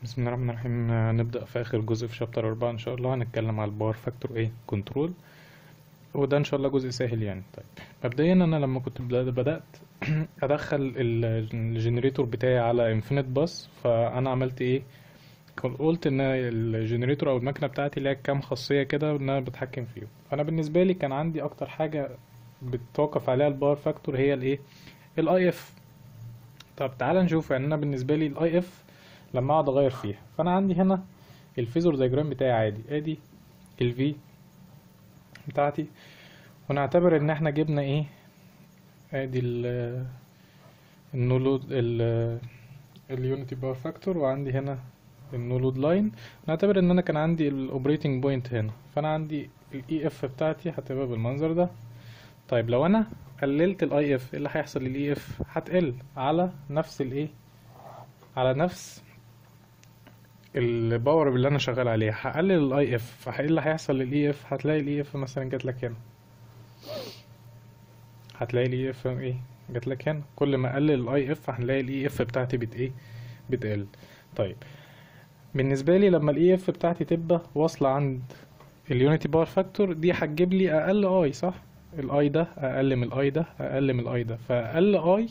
بسم الله الرحمن الرحيم آه، نبدأ في آخر جزء في شابتر أربعة إن شاء الله هنتكلم على الباور فاكتور إيه كنترول وده إن شاء الله جزء سهل يعني طيب مبدئيا أنا لما كنت بد- بدأت أدخل ال- الجنريتور بتاعي على انفينيت باس فأنا عملت إيه كنت قلت إن الجنريتور أو المكنة بتاعتي ليها كام خاصية كده وإن أنا بتحكم فيهم فأنا بالنسبة لي كان عندي أكتر حاجة بتوقف عليها الباور فاكتور هي الإيه الاي اف طب تعال نشوف يعني انا بالنسبه لي الاي اف لما اقعد اغير فيها فانا عندي هنا الفيزور دايجرام بتاعي عادي ادي الفي بتاعتي ونعتبر ان احنا جبنا ايه ادي ال النولود ال اليونيتي باور فاكتور وعندي هنا النولود لاين نعتبر ان انا كان عندي الاوبريتنج بوينت هنا فانا عندي الاي اف بتاعتي هتبقى بالمنظر ده طيب لو انا قللت الاي اف ايه اللي هيحصل للاي اف هتقل على نفس الايه على نفس الباور اللي انا شغال عليها هقلل الاي اف فايه اللي هيحصل للاي اف هتلاقي الاي اف مثلا جات لك هنا هتلاقي الاي اف ايه جات لك هنا كل ما اقلل الاي اف هنلاقي الاي اف بتاعتي بت ايه بتقل طيب بالنسبه لي لما الاي اف بتاعتي تبقى واصله عند اليونيتي باور فاكتور دي هتجيب لي اقل اي صح الاي ده اقل من الاي ده اقل من الاي ده فاقل اي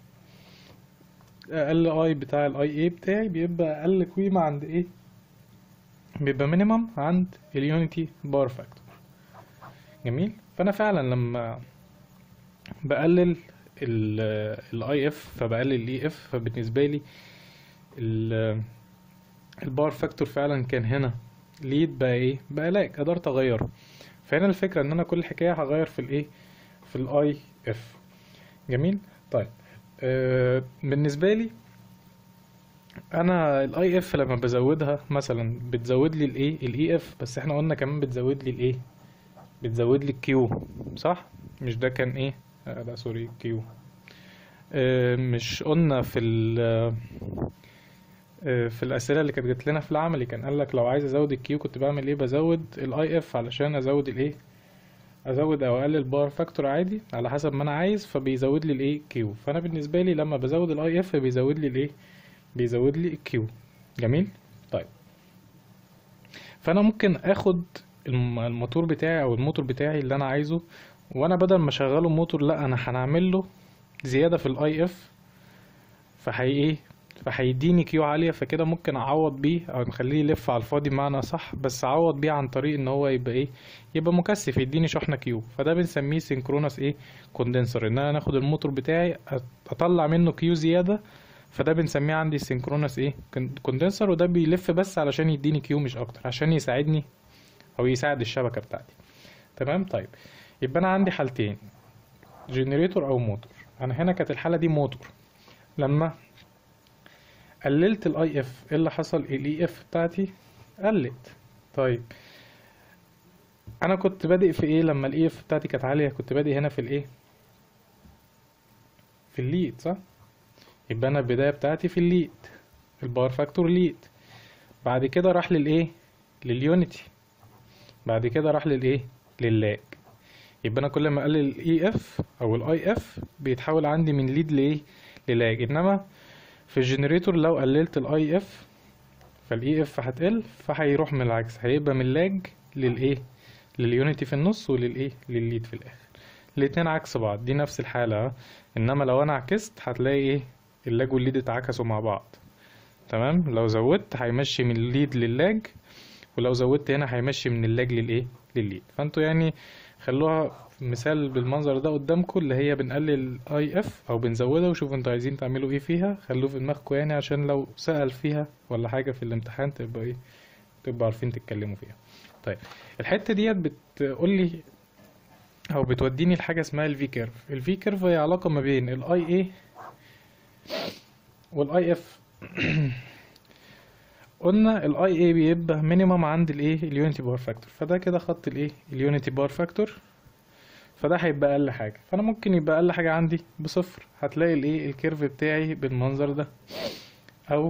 اقل اي بتاع الاي اي بتاعي بيبقى اقل قيمة عند ايه بيبقى مينيمم عند اليونيتي باور فاكتور جميل فانا فعلا لما بقلل الاي اف فبقلل الاي اف فبالنسبة لي الباور فاكتور فعلا كان هنا ليد بقى ايه بقى لاج قدرت اغيره فهنا الفكرة ان انا كل حكاية هغير في الايه في الاي اف جميل طيب آه بالنسبة لي انا الاي اف لما بزودها مثلا بتزود لي الايه الاي اف بس احنا قلنا كمان بتزود لي الايه بتزود لي الكيو صح مش ده كان ايه آه لا سوري كيو آه مش قلنا في ال آه، في الاسئله اللي كانت جات لنا في العملي كان قال لك لو عايز ازود الكيو كنت بعمل ايه بزود الاي اف علشان ازود الايه ازود او اقلل باور فاكتور عادي على حسب ما انا عايز فبيزود لي الايه كيو فانا بالنسبه لي لما بزود الاي اف بيزود لي الايه بيزود لي الكيو جميل طيب فانا ممكن اخد الم- الموتور بتاعي او الموتور بتاعي اللي انا عايزه وانا بدل ما اشغله موتور لا انا هنعمل له زياده في الاي اف فهي ايه فهيديني كيو عالية فكده ممكن اعوض بيه او نخليه يلف على الفاضي بمعنى صح بس اعوض بيه عن طريق ان هو يبقى ايه يبقى مكثف يديني شحنة كيو فده بنسميه سينكرونس ايه كوندنسر ان انا ناخد الموتور بتاعي أت- اطلع منه كيو زيادة فده بنسميه عندي سينكرونس ايه كوندنسر وده بيلف بس علشان يديني كيو مش اكتر عشان يساعدني او يساعد الشبكة بتاعتي تمام طيب يبقى انا عندي حالتين جنريتور او موتور انا هنا كانت الحالة دي موتور لما قللت الاي اف ايه اللي حصل الاي اف بتاعتي قلت طيب انا كنت بادئ في ايه لما الاي اف بتاعتي كانت عاليه كنت بادئ هنا في الايه في الليد صح يبقى انا البدايه بتاعتي في الليد الباور فاكتور ليد بعد كده راح للايه لليونيتي بعد كده راح للايه للاج يبقى انا كل ما اقلل الاي اف او الاي اف بيتحول عندي من ليد لايه للاج انما في الجنريتور لو قللت الاي اف فالاي اف هتقل فهيروح من العكس هيبقى من لاج للايه لليونيتي في النص وللايه للليد في الاخر الاتنين عكس بعض دي نفس الحالة ها. انما لو انا عكست هتلاقي ايه اللاج والليد اتعكسوا مع بعض تمام لو زودت هيمشي من الليد للاج ولو زودت هنا هيمشي من اللاج للايه للليد فانتوا يعني خلوها مثال بالمنظر ده قدامكم اللي هي بنقلل اي اف او بنزودها وشوفوا انتوا عايزين تعملوا ايه فيها خلوه في دماغكم يعني عشان لو سأل فيها ولا حاجة في الامتحان تبقى ايه تبقى عارفين تتكلموا فيها طيب الحتة ديت بتقول لي او بتوديني لحاجة اسمها الفي كيرف الفي كيرف هي علاقة ما بين الاي اي والاي اف قلنا الاي اي بيبقى مينيمم عند الايه اليونيتي باور فاكتور فده كده خط الايه اليونيتي باور فاكتور فده هيبقى اقل حاجه فانا ممكن يبقى اقل حاجه عندي بصفر هتلاقي الايه الكيرف بتاعي بالمنظر ده او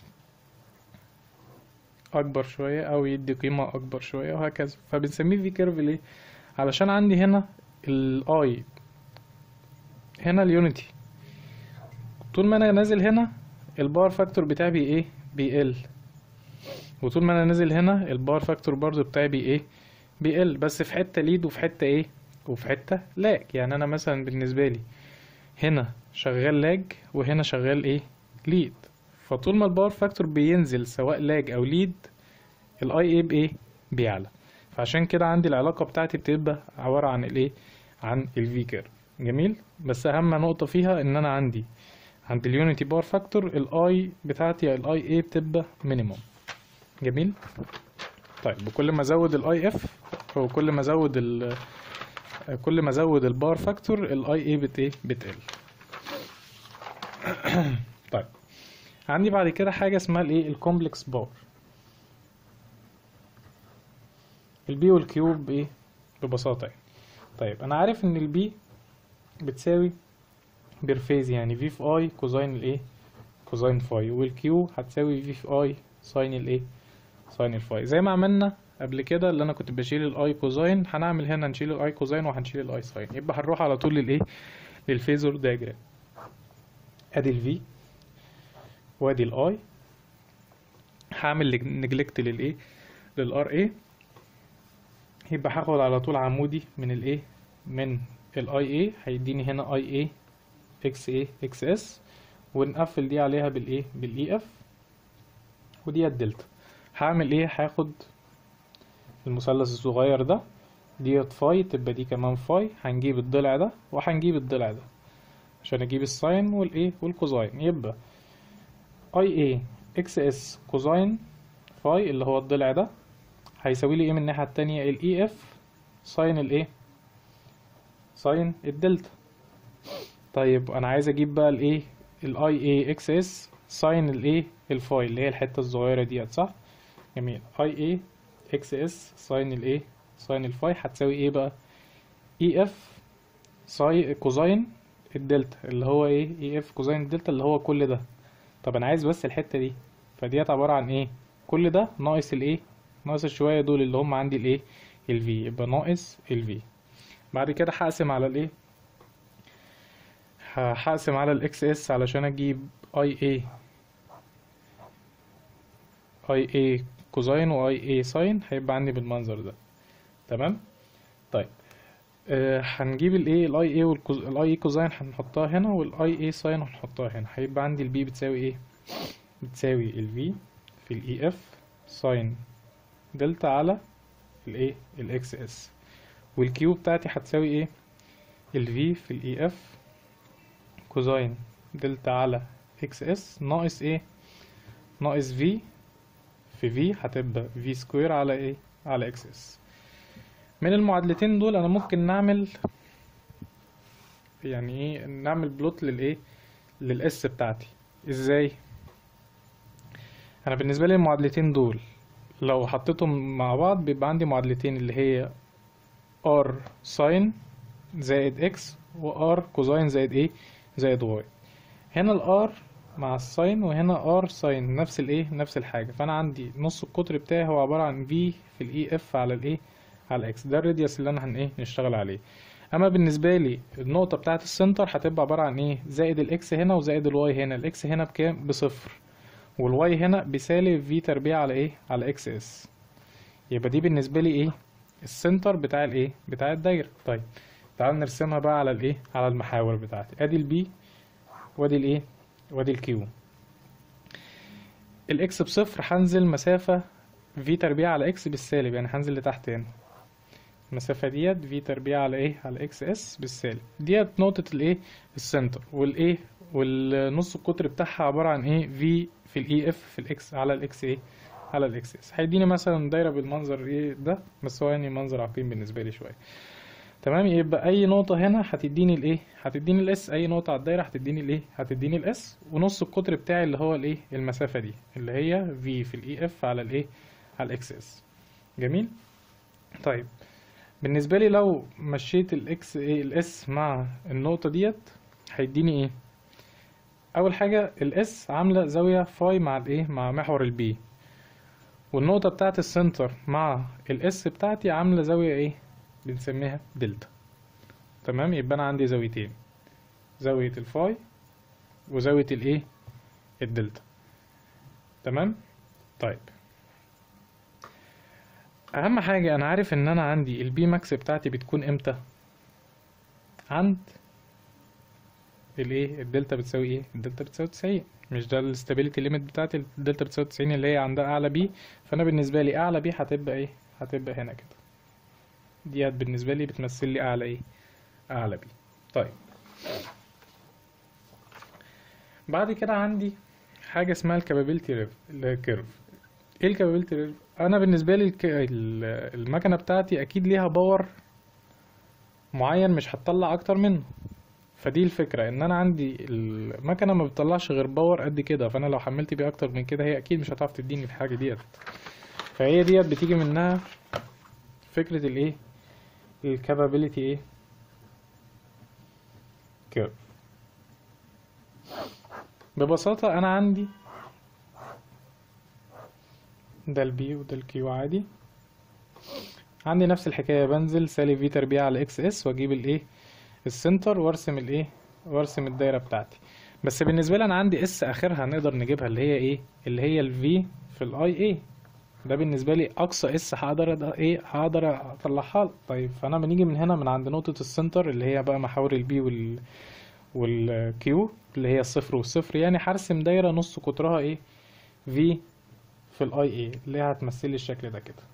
اكبر شويه او يدي قيمه اكبر شويه وهكذا فبنسميه في كيرف ليه علشان عندي هنا الاي هنا اليونيتي طول ما انا نازل هنا الباور فاكتور بتاعي بي ايه بيقل وطول ما انا نازل هنا الباور فاكتور برضو بتاعي بي ايه بيقل بس في حتة ليد وفي حتة ايه وفي حتة لاج يعني انا مثلا بالنسبة لي هنا شغال لاج وهنا شغال ايه ليد فطول ما الباور فاكتور بينزل سواء لاج او ليد الاي ايه بايه بيعلى فعشان كده عندي العلاقة بتاعتي بتبقى عبارة عن الايه عن الفي كيرف جميل بس اهم نقطة فيها ان انا عندي عند اليونيتي باور فاكتور الاي بتاعتي الاي اي بتبقى مينيموم جميل طيب وكل ما ازود الاي اف او كل ما ازود ال كل ما ازود الباور فاكتور الاي اي بت ايه بتقل طيب عندي بعد كده حاجه اسمها الايه الكومبلكس باور البي والكيوب ايه ببساطه يعني طيب انا عارف ان البي بتساوي بيرفيز يعني في في اي كوزين الايه كوزين فاي والكيو هتساوي في في اي ساين الايه ساين الفاي زي ما عملنا قبل كده اللي انا كنت بشيل الاي كوزين هنعمل هنا نشيل الاي كوزين وهنشيل الاي ساين يبقى هنروح على طول للايه للفيزور دايجرام ادي الفي وادي الاي هعمل نجلكت للايه للار اي يبقى هاخد على طول عمودي من الايه من الاي اي هيديني هنا اي اي اكس اي اكس اس ونقفل دي عليها بالايه بالاي اف ودي الدلتا هعمل ايه هاخد المثلث الصغير ده ديت فاي تبقى دي كمان فاي هنجيب الضلع ده وهنجيب الضلع ده عشان اجيب الساين والايه والكوزاين يبقى اي اي اكس اس كوزاين فاي اللي هو الضلع ده هيساوي لي ايه من الناحيه التانية الاي اف ساين الايه ساين الدلتا طيب انا عايز اجيب بقى الايه الاي اي اكس اس ساين الايه الفاي اللي هي الحته الصغيره ديت صح جميل اي اي اكس اس ساين الايه ساين الفاي هتساوي ايه بقى اي اف ساي كوزاين الدلتا اللي هو ايه اي اف كوزاين الدلتا اللي هو كل ده طب انا عايز بس الحته دي فديت عباره عن ايه كل ده ناقص الايه ناقص الشويه دول اللي هم عندي الايه الفي يبقى ناقص الفي بعد كده هقسم على الايه هقسم على الاكس اس علشان اجيب اي اي اي اي كوزاين واي اي ساين هيبقى عندي بالمنظر ده تمام طيب آه هنجيب الايه الاي اي والاي اي كوزاين هنحطها هنا والاي اي ساين هنحطها هنا هيبقى عندي البي بتساوي ايه بتساوي الفي في الاي اف ساين دلتا على الايه الاكس اس والكيو بتاعتي هتساوي ايه الفي في الاي اف كوزاين دلتا على اكس اس ناقص ايه ناقص في في في هتبقى في سكوير على ايه على اكس اس من المعادلتين دول انا ممكن نعمل يعني ايه نعمل بلوت للايه للاس بتاعتي ازاي انا بالنسبه لي المعادلتين دول لو حطيتهم مع بعض بيبقى عندي معادلتين اللي هي ار ساين زائد اكس وار كوزاين زائد ايه زائد واي هنا الار مع الساين وهنا ار ساين نفس الايه نفس الحاجه فانا عندي نص القطر بتاعي هو عباره عن في في الاي اف على الايه على الاكس ده الراديوس اللي انا هن ايه نشتغل عليه اما بالنسبه لي النقطه بتاعه السنتر هتبقى عباره عن ايه زائد الاكس هنا وزائد الواي هنا الاكس هنا بكام بصفر والواي هنا بسالب في تربيع على ايه على اكس اس يبقى دي بالنسبه لي ايه السنتر بتاع الايه بتاع الدايره طيب تعال نرسمها بقى على الايه على المحاور بتاعتي ادي البي وادي الايه وادي الكيو الاكس بصفر هنزل مسافة في تربيع على اكس بالسالب يعني هنزل لتحت هنا المسافة ديت في تربيع على ايه على اكس اس بالسالب ديت نقطة الايه السنتر والايه والنص القطر بتاعها عبارة عن ايه في في الاي اف في الاكس على الاكس ايه على الاكس اس هيديني مثلا دايرة بالمنظر ايه ده بس هو يعني منظر عقيم بالنسبة لي شوية تمام يبقى اي نقطة هنا هتديني الايه هتديني الاس اي نقطة على الدايرة هتديني الايه هتديني الاس ونص القطر بتاعي اللي هو الايه المسافة دي اللي هي في في الاي اف على الايه على الاكس اس جميل طيب بالنسبة لي لو مشيت الاكس ايه الاس مع النقطة ديت هيديني ايه اول حاجة الاس عاملة زاوية فاي مع الايه مع محور البي والنقطة بتاعت السنتر مع الاس بتاعتي عاملة زاوية ايه بنسميها دلتا تمام يبقى انا عندي زاويتين زاوية الفاي وزاوية الايه الدلتا تمام طيب اهم حاجة انا عارف ان انا عندي البي ماكس بتاعتي بتكون امتى عند الايه الدلتا بتساوي ايه الدلتا بتساوي 90 مش ده الاستابيليتي ليميت بتاعتي الدلتا بتساوي 90 اللي هي عندها اعلى بي فانا بالنسبه لي اعلى بي هتبقى ايه هتبقى هنا كده ديت بالنسبه لي بتمثل لي اعلى ايه اعلى بي طيب بعد كده عندي حاجه اسمها الكابابيلتي كيرف ايه الكابابيلتي انا بالنسبه لي الك... ال- المكنه بتاعتي اكيد ليها باور معين مش هتطلع اكتر منه فدي الفكرة ان انا عندي المكنة ما بتطلعش غير باور قد كده فانا لو حملت بيه اكتر من كده هي اكيد مش هتعرف تديني الحاجة ديت فهي ديت بتيجي منها فكرة الايه الكابابيلتي ايه كيرف ببساطة انا عندي ده البي وده الكيو عادي عندي نفس الحكاية بنزل سالب في تربيع على اكس اس واجيب الايه السنتر وارسم الايه وارسم الدايره بتاعتي بس بالنسبه لي انا عندي اس اخرها نقدر نجيبها اللي هي ايه اللي هي الفي في الاي اي ده بالنسبه لي اقصى اس هقدر أد- ايه هقدر اطلعها له. طيب فانا بنيجي من هنا من عند نقطه السنتر اللي هي بقى محاور البي وال والكيو اللي هي الصفر والصفر يعني هرسم دايره نص قطرها ايه في في الاي اي اللي هي هتمثل لي الشكل ده كده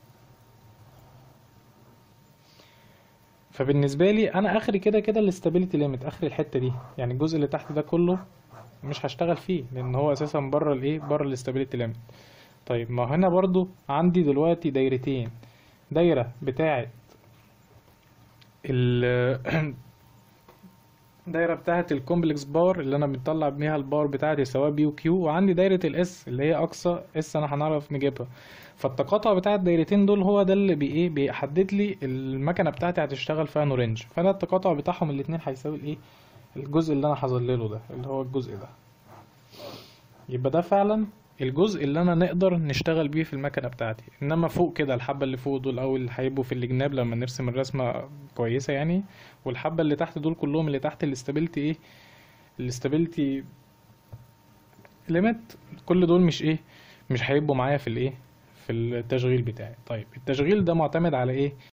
فبالنسبه لي انا اخري كده كده الاستابيليتي ليميت اخري الحته دي يعني الجزء اللي تحت ده كله مش هشتغل فيه لان هو اساسا بره الايه بره الاستابيليتي ليميت طيب ما هنا برضو عندي دلوقتي دايرتين دايره بتاعه ال دايره بتاعه الكومبلكس باور اللي انا بنطلع بيها الباور بتاعتي سواء بي وكيو وعندي دايره الاس اللي هي اقصى اس انا هنعرف نجيبها فالتقاطع بتاع الدايرتين دول هو ده اللي بي ايه بيحدد لي المكنه بتاعتي هتشتغل فيها انه رينج فانا التقاطع بتاعهم الاتنين هيساوي الايه الجزء اللي انا هظلله ده اللي هو الجزء ده يبقى ده فعلا الجزء اللي انا نقدر نشتغل بيه في المكنه بتاعتي انما فوق كده الحبه اللي فوق دول او اللي هيبقوا في الجناب لما نرسم الرسمه كويسه يعني والحبه اللي تحت دول كلهم اللي تحت الاستابيليتي ايه الاستابيليتي ليميت كل دول مش ايه مش هيبقوا معايا في الايه في التشغيل بتاعي طيب التشغيل ده معتمد على ايه